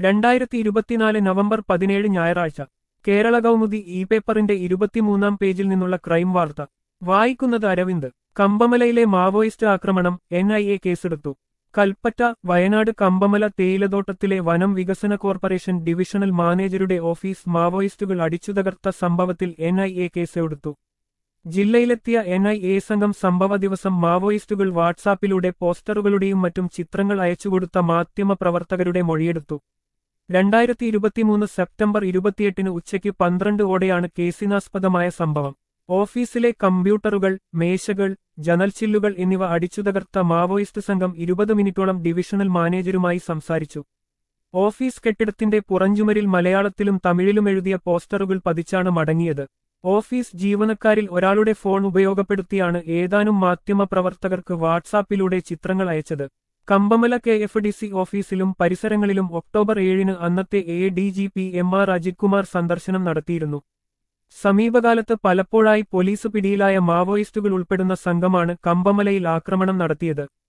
രണ്ടായിരത്തി ഇരുപത്തിനാല് നവംബർ പതിനേഴ് ഞായറാഴ്ച കേരള കൗമുദി ഇ പേപ്പറിന്റെ ഇരുപത്തിമൂന്നാം പേജിൽ നിന്നുള്ള ക്രൈം വാർത്ത വായിക്കുന്നത് അരവിന്ദ് കമ്പമലയിലെ മാവോയിസ്റ്റ് ആക്രമണം എൻ ഐ എ കേസെടുത്തു കൽപ്പറ്റ വയനാട് കമ്പമല തേയിലതോട്ടത്തിലെ വനം വികസന കോർപ്പറേഷൻ ഡിവിഷണൽ മാനേജരുടെ ഓഫീസ് മാവോയിസ്റ്റുകൾ അടിച്ചുതകർത്ത സംഭവത്തിൽ എൻ ഐ എ കേസെടുത്തു ജില്ലയിലെത്തിയ എൻ ഐ എ സംഘം സംഭവ ദിവസം മാവോയിസ്റ്റുകൾ വാട്സാപ്പിലൂടെ പോസ്റ്ററുകളുടെയും മറ്റും ചിത്രങ്ങൾ അയച്ചുകൊടുത്ത മാധ്യമ പ്രവർത്തകരുടെ മൊഴിയെടുത്തു രണ്ടായിരത്തി ഇരുപത്തിമൂന്ന് സെപ്റ്റംബർ ഇരുപത്തിയെട്ടിന് ഉച്ചയ്ക്ക് പന്ത്രണ്ട് ഓടെയാണ് കേസിനാസ്പദമായ സംഭവം ഓഫീസിലെ കമ്പ്യൂട്ടറുകൾ മേശകൾ ജനൽച്ചില്ലുകൾ എന്നിവ അടിച്ചുതകർത്ത മാവോയിസ്റ്റ് സംഘം ഇരുപത് മിനിറ്റോളം ഡിവിഷണൽ മാനേജരുമായി സംസാരിച്ചു ഓഫീസ് കെട്ടിടത്തിന്റെ പുറഞ്ചുമരിൽ മലയാളത്തിലും തമിഴിലും എഴുതിയ പോസ്റ്ററുകൾ പതിച്ചാണ് മടങ്ങിയത് ഓഫീസ് ജീവനക്കാരിൽ ഒരാളുടെ ഫോൺ ഉപയോഗപ്പെടുത്തിയാണ് ഏതാനും മാധ്യമ പ്രവർത്തകർക്ക് വാട്സാപ്പിലൂടെ ചിത്രങ്ങൾ അയച്ചത് Kambamala K F D C ഓഫീസിലും പരിസരങ്ങളിലും ഒക്ടോബർ ഏഴിന് അന്നത്തെ A D G P M R Ajith Kumar സന്ദർശനം നടത്തിയിരുന്നു സമീപകാലത്ത് പലപ്പോഴായി പോലീസ് പിടിയിലായ മാവോയിസ്റ്റുകൾ ഉൾപ്പെടുന്ന സംഘമാണ് കമ്പമലയിൽ ആക്രമണം നടത്തിയത്